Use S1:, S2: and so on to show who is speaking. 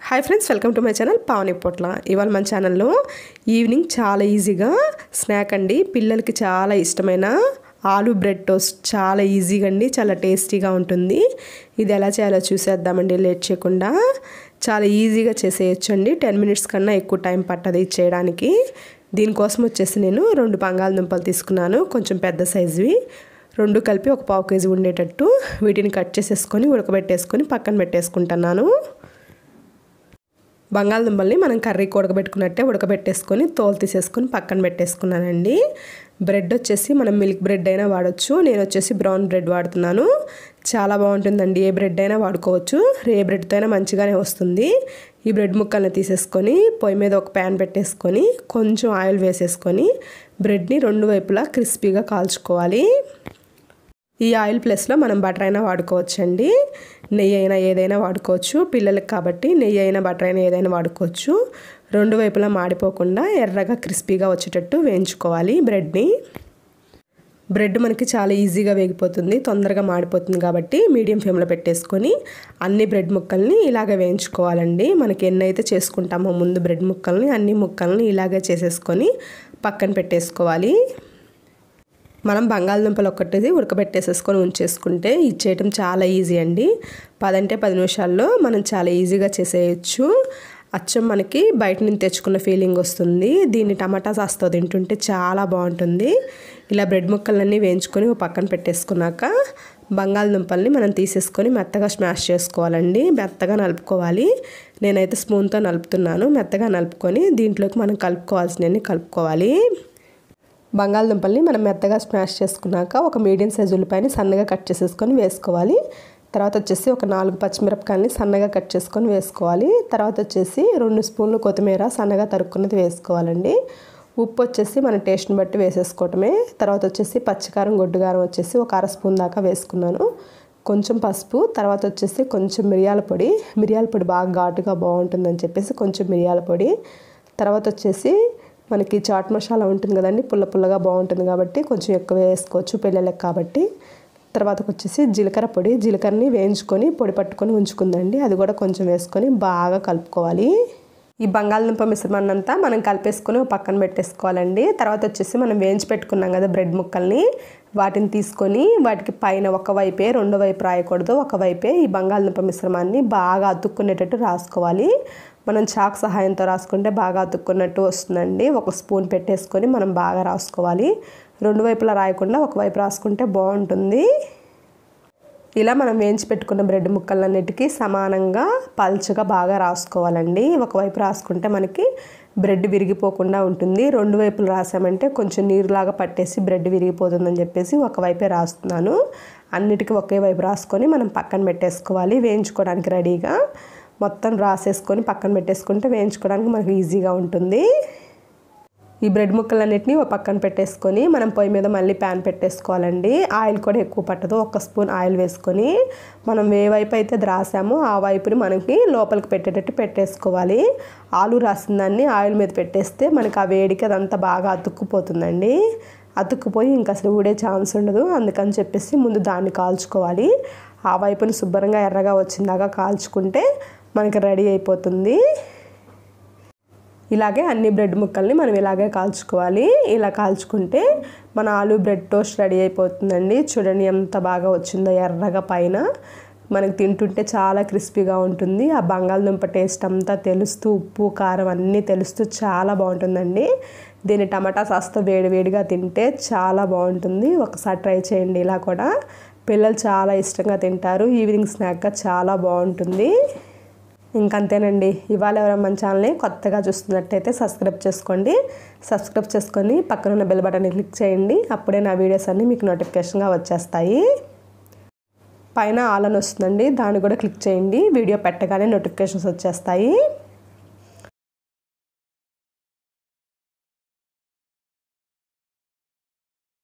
S1: hi friends welcome to my channel Pavani Potla ఇవాళ మన ఛానల్లో ఈవినింగ్ చాలా ఈజీగా స్నాక్ అండి పిల్లలకి చాలా ఇష్టమైన ఆలు బ్రెడ్ టోస్ట్ చాలా ఈజీగా అండి చాలా టేస్టీగా ఉంటుంది ఇది ఎలా చేయాలో చూసేద్దామండి లేట్ చేయకుండా చాలా ఈజీగా చేసేయచ్చు అండి టెన్ మినిట్స్ కన్నా ఎక్కువ టైం పట్టదు ఇది చేయడానికి దీనికోసం వచ్చేసి నేను రెండు బంగాళదుంపలు తీసుకున్నాను కొంచెం పెద్ద సైజువి రెండు కలిపి ఒక పావు కేజీ ఉండేటట్టు వీటిని కట్ చేసేసుకొని ఉడకబెట్టేసుకొని పక్కన పెట్టేసుకుంటున్నాను బంగాళదుంపల్ని మనం కర్రీకి ఉడకబెట్టుకున్నట్టే ఉడకబెట్టేసుకొని తోలు తీసేసుకొని పక్కన పెట్టేసుకున్నానండి బ్రెడ్ వచ్చేసి మనం మిల్క్ బ్రెడ్ అయినా వాడచ్చు నేను వచ్చేసి బ్రౌన్ బ్రెడ్ వాడుతున్నాను చాలా బాగుంటుందండి ఏ బ్రెడ్ అయినా వాడుకోవచ్చు ఏ బ్రెడ్తో అయినా మంచిగానే వస్తుంది ఈ బ్రెడ్ ముక్కల్ని తీసేసుకొని పొయ్యి మీద ఒక ప్యాన్ పెట్టేసుకొని కొంచెం ఆయిల్ వేసేసుకొని బ్రెడ్ని రెండు వైపులా క్రిస్పీగా కాల్చుకోవాలి ఈ ఆయిల్ ప్లస్లో మనం బటర్ అయినా వాడుకోవచ్చండి నెయ్యి అయినా ఏదైనా వాడుకోవచ్చు పిల్లలకి కాబట్టి నెయ్యి అయినా బటర్ అయినా ఏదైనా వాడుకోవచ్చు రెండు వైపులా మాడిపోకుండా ఎర్రగా క్రిస్పీగా వచ్చేటట్టు వేయించుకోవాలి బ్రెడ్ని బ్రెడ్ మనకి చాలా ఈజీగా వేగిపోతుంది తొందరగా మాడిపోతుంది కాబట్టి మీడియం ఫ్లేమ్లో పెట్టేసుకొని అన్ని బ్రెడ్ ముక్కల్ని ఇలాగ వేయించుకోవాలండి మనకి ఎన్నైతే చేసుకుంటామో ముందు బ్రెడ్ ముక్కల్ని అన్ని ముక్కల్ని ఇలాగే చేసేసుకొని పక్కన పెట్టేసుకోవాలి మనం బంగాళదుంపలు ఒక్కటి ఉడకబెట్టేసేసుకొని ఉంచేసుకుంటే ఇచ్చేయటం చాలా ఈజీ అండి పదంటే పది నిమిషాల్లో మనం చాలా ఈజీగా చేసేయచ్చు అచ్చం మనకి బయట నుంచి తెచ్చుకున్న ఫీలింగ్ వస్తుంది దీన్ని టమాటా సాస్తో తింటుంటే చాలా బాగుంటుంది ఇలా బ్రెడ్ ముక్కలన్నీ వేయించుకొని ఒక పక్కన పెట్టేసుకున్నాక బంగాళదుంపల్ని మనం తీసేసుకొని మెత్తగా స్మాష్ చేసుకోవాలండి మెత్తగా నలుపుకోవాలి నేనైతే స్పూన్తో నలుపుతున్నాను మెత్తగా నలుపుకొని దీంట్లోకి మనం కలుపుకోవాల్సినవన్నీ కలుపుకోవాలి బంగాళదుంపల్ని మనం మెత్తగా స్మాష్ చేసుకున్నాక ఒక మీడియం సైజు ఉల్లిపాయని సన్నగా కట్ చేసేసుకొని వేసుకోవాలి తర్వాత వచ్చేసి ఒక నాలుగు పచ్చిమిరపకాయలని సన్నగా కట్ చేసుకొని వేసుకోవాలి తర్వాత వచ్చేసి రెండు స్పూన్లు కొత్తిమీర సన్నగా తరుక్కున్నది వేసుకోవాలండి ఉప్పు వచ్చేసి మన టేస్ట్ని బట్టి వేసేసుకోవటమే తర్వాత వచ్చేసి పచ్చికారం గొడ్డుగారం వచ్చేసి ఒక అర స్పూన్ దాకా వేసుకున్నాను కొంచెం పసుపు తర్వాత వచ్చేసి కొంచెం మిరియాల పొడి మిరియాల పొడి బాగా ఘాటుగా బాగుంటుందని చెప్పేసి కొంచెం మిరియాల పొడి తర్వాత వచ్చేసి మనకి చాట్ మసాలా ఉంటుంది కదండి పుల్ల పుల్లగా బాగుంటుంది కాబట్టి కొంచెం ఎక్కువ వేసుకోవచ్చు పిల్లలకు కాబట్టి తర్వాత వచ్చేసి జీలకర్ర పొడి జీలకర్రని వేయించుకొని పొడి పట్టుకొని ఉంచుకుందండి అది కూడా కొంచెం వేసుకొని బాగా కలుపుకోవాలి ఈ బంగాళదుంప మిశ్రమాన్ని అంతా మనం కలిపేసుకొని పక్కన పెట్టేసుకోవాలండి తర్వాత వచ్చేసి మనం వేయించి పెట్టుకున్నాం కదా బ్రెడ్ ముక్కల్ని వాటిని తీసుకొని వాటికి పైన ఒక వైపే రెండో వైపు రాయకూడదు ఒక వైపే ఈ బంగాళదుంప మిశ్రమాన్ని బాగా అతుక్కునేటట్టు రాసుకోవాలి మనం చాక్ సహాయంతో రాసుకుంటే బాగా అతుక్కున్నట్టు వస్తుందండి ఒక స్పూన్ పెట్టేసుకొని మనం బాగా రాసుకోవాలి రెండు వైపులా రాయకుండా ఒకవైపు రాసుకుంటే బాగుంటుంది ఇలా మనం వేయించి పెట్టుకున్న బ్రెడ్ ముక్కలన్నిటికీ సమానంగా పల్చగా బాగా రాసుకోవాలండి ఒకవైపు రాసుకుంటే మనకి బ్రెడ్ విరిగిపోకుండా ఉంటుంది రెండు వైపులు రాసామంటే కొంచెం నీరులాగా పట్టేసి బ్రెడ్ విరిగిపోతుందని చెప్పేసి ఒకవైపే రాస్తున్నాను అన్నిటికీ ఒకే వైపు రాసుకొని మనం పక్కన పెట్టేసుకోవాలి వేయించుకోవడానికి రెడీగా మొత్తం రాసేసుకొని పక్కన పెట్టేసుకుంటే వేయించుకోవడానికి మనకు ఈజీగా ఉంటుంది ఈ బ్రెడ్ ముక్కలన్నిటిని ఒక పక్కన పెట్టేసుకొని మనం పొయ్యి మీద మళ్ళీ ప్యాన్ పెట్టేసుకోవాలండి ఆయిల్ కూడా ఎక్కువ పట్టదు ఒక స్పూన్ ఆయిల్ వేసుకొని మనం ఏ వైపు అయితే రాసామో ఆ వైపుని మనకి లోపలికి పెట్టేటట్టు పెట్టేసుకోవాలి ఆలు రాసిన దాన్ని ఆయిల్ మీద పెట్టేస్తే మనకి ఆ వేడికి అదంతా బాగా అతుక్కుపోతుందండి అతుక్కుపోయి ఇంకా అసలు ఊడే ఛాన్స్ ఉండదు అందుకని చెప్పేసి ముందు దాన్ని కాల్చుకోవాలి ఆ వైపుని శుభ్రంగా ఎర్రగా వచ్చిందాకా కాల్చుకుంటే మనకి రెడీ అయిపోతుంది ఇలాగే అన్ని బ్రెడ్ ముక్కల్ని మనం ఇలాగే కాల్చుకోవాలి ఇలా కాల్చుకుంటే మన ఆలు బ్రెడ్ టోస్ట్ రెడీ అయిపోతుందండి చూడండి ఎంత బాగా వచ్చిందో ఎర్రగా పైన మనకు తింటుంటే చాలా క్రిస్పీగా ఉంటుంది ఆ బంగాళదుంప టేస్ట్ అంతా తెలుస్తూ ఉప్పు కారం అన్నీ తెలుస్తూ చాలా బాగుంటుందండి దీన్ని టమాటా సాస్తో వేడి వేడిగా తింటే చాలా బాగుంటుంది ఒకసారి ట్రై చేయండి ఇలా కూడా పిల్లలు చాలా ఇష్టంగా తింటారు ఈవినింగ్ స్నాక్గా చాలా బాగుంటుంది ఇంకంతేనండి ఇవాళ ఎవరైనా మన ఛానల్ని కొత్తగా చూస్తున్నట్టయితే సబ్స్క్రైబ్ చేసుకోండి సబ్స్క్రైబ్ చేసుకొని పక్కన ఉన్న బెల్ బటన్ని క్లిక్ చేయండి అప్పుడే నా వీడియోస్ అన్నీ మీకు నోటిఫికేషన్గా వచ్చేస్తాయి పైన ఆల్ అని వస్తుందండి దాన్ని కూడా క్లిక్ చేయండి వీడియో పెట్టగానే నోటిఫికేషన్స్ వచ్చేస్తాయి